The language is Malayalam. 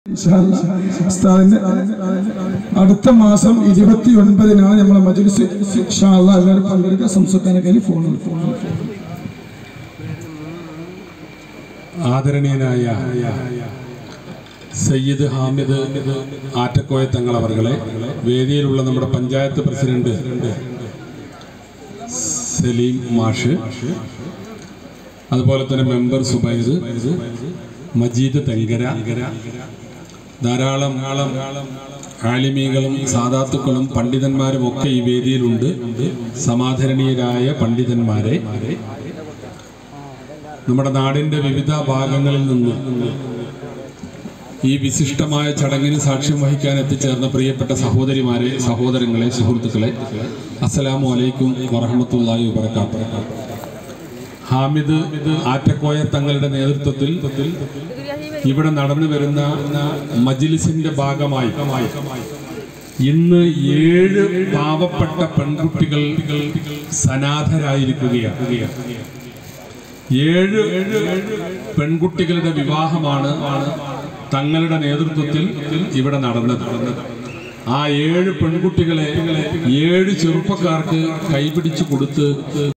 ഉസ്താദിന്റെ അടുത്ത മാസം ഇരുപത്തി ഒൻപതിനാണ് നമ്മളെ മജ്ലിസ് ഇൻഷാ അല്ലാ എല്ലാവരും പങ്കെടുക്കുക സംസുക്കാനൊക്കെ ഫോണിൽ ഫോണിൽ ആദരണീയനായ സയ്യിദ് ഹാമിദ് ആറ്റക്കോയ തങ്ങൾ അവർകളെ വേദിയിലുള്ള നമ്മുടെ പഞ്ചായത്ത് പ്രസിഡന്റ് സലീം മാഷ് അതുപോലെ തന്നെ മെമ്പർ സുബൈദ് മജീദ് തെങ്കര ധാരാളം ആലിമീകളും സാധാത്തുക്കളും പണ്ഡിതന്മാരും ഒക്കെ ഈ വേദിയിലുണ്ട് സമാധരണീയരായ പണ്ഡിതന്മാരെ നമ്മുടെ നാടിന്റെ വിവിധ ഭാഗങ്ങളിൽ നിന്ന് ഈ വിശിഷ്ടമായ ചടങ്ങിന് സാക്ഷ്യം വഹിക്കാൻ എത്തിച്ചേർന്ന പ്രിയപ്പെട്ട സഹോദരിമാരെ സഹോദരങ്ങളെ സുഹൃത്തുക്കളെ അസ്സലാമു അലൈക്കും വറഹമത്തുള്ളാഹി വബറകാത്ത് ഹാമിദ് ആറ്റക്കോയ തങ്ങളുടെ നേതൃത്വത്തിൽ ഇവിടെ നടന്നു വരുന്ന മജിലിസിന്റെ ഭാഗമായി ഇന്ന് ഏഴ് പാവപ്പെട്ട പെൺകുട്ടികൾ സനാഥരായിരിക്കുകയാണ് ഏഴ് പെൺകുട്ടികളുടെ വിവാഹമാണ് തങ്ങളുടെ നേതൃത്വത്തിൽ ഇവിടെ നടന്നത് ആ ഏഴ് പെൺകുട്ടികളെ ഏഴ് ചെറുപ്പക്കാർക്ക് കൈപിടിച്ചു കൊടുത്ത്